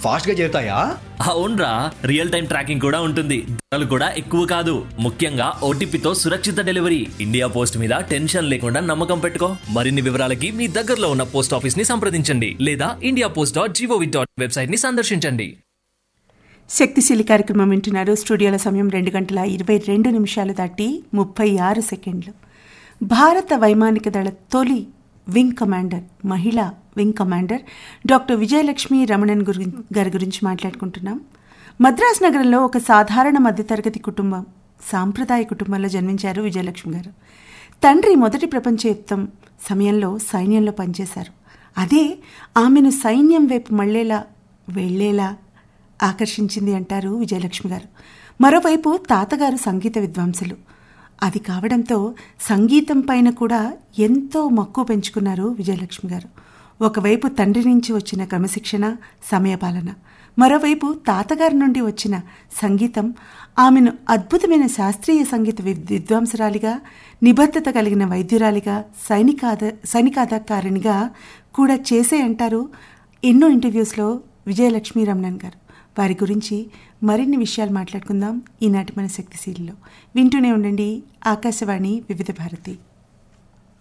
fast గా చేరుతాయా అవునరా real time tracking కూడా ఉంటుంది ధరలు కూడా ఎక్కువ కాదు ముఖ్యంగా ఓటీపీతో సురక్షిత డెలివరీ ఇండియా పోస్ట్ మీద టెన్షన్ లేకుండా నమ్మకం పెట్టుకో మరిన్ని వివరాలకి మీ దగ్గరలో ఉన్న పోస్ట్ ఆఫీస్ ని సంప్రదించండి లేదా India post dot G O V dot website ని సందర్శించండి శక్తిశీలి కార్యక్రమం వింటున్నారు స్టూడియోల సమయం రెండు గంటల ఇరవై రెండు నిమిషాలు దాటి ముప్పై ఆరు సెకండ్లు భారత వైమానిక దళ తొలి వింగ్ కమాండర్ మహిళా wing commander doctor Vijayalakshmi Ramanan గురి గారి గురించి మాట్లాడుకుంటున్నాం మద్రాస్ నగరంలో ఒక సాధారణ మధ్యతరగతి కుటుంబం సాంప్రదాయ కుటుంబంలో జన్మించారు విజయలక్ష్మి గారు తండ్రి మొదటి ప్రపంచ యుద్ధం సమయంలో సైన్యంలో పనిచేశారు అదే ఆమెను సైన్యం వైపు మళ్ళేలా వెళ్లేలా ఆకర్షించింది అంటారు విజయలక్ష్మి గారు మరోవైపు తాతగారు సంగీత విద్వాంసులు అది కావడంతో సంగీతం పైన కూడా ఎంతో మక్కువ పెంచుకున్నారు విజయలక్ష్మి గారు ఒకవైపు తండ్రి నుంచి వచ్చిన క్రమశిక్షణ సమయపాలన మరోవైపు తాతగారి నుండి వచ్చిన సంగీతం ఆమెను అద్భుతమైన శాస్త్రీయ సంగీత విద్- విద్వాంసురాలిగా నిబద్ధత కలిగిన వైద్యురాలిగా సైనికాద సైనికాధికారిణిగా కూడా చేసే అంటారు ఎన్నో ఇంటర్వ్యూస్లో విజయలక్ష్మి రమణన్ గారు వారి గురించి మరిన్ని విషయాలు మాట్లాడుకుందాం ఈనాటి మన శక్తిశీలిలో వింటూనే ఉండండి ఆకాశవాణి వివిధ భారతి